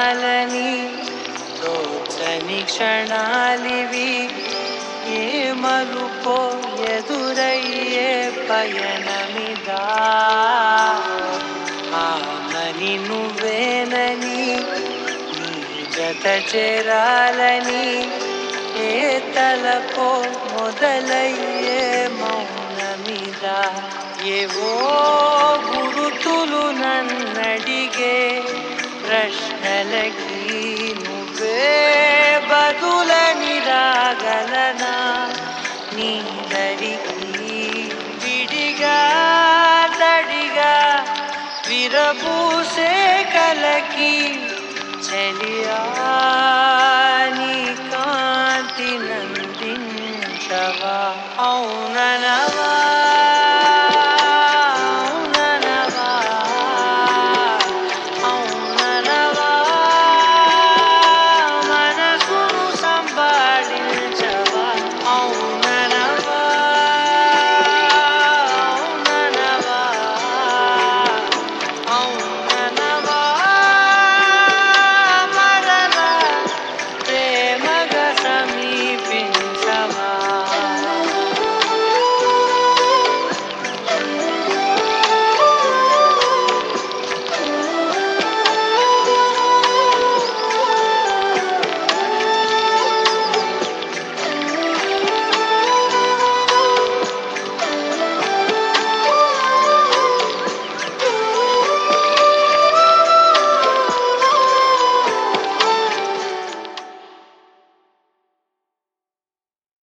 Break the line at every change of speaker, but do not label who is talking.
క్షణాలని తోచని క్షణాలివి ఏ మలుపో ఎదురయ్యే పయనమిదా ఆమని నువ్వేనని నీ జత చేరాలని ఏ తలకో మొదలయ్యే మౌనమిదా ఏవో గురుతులు నన్నడిగే ప్రశ్నలకి నువ్వే బదులని రాగలనా నీ దరికి విడిగా తడిగా విరబూసే కలకి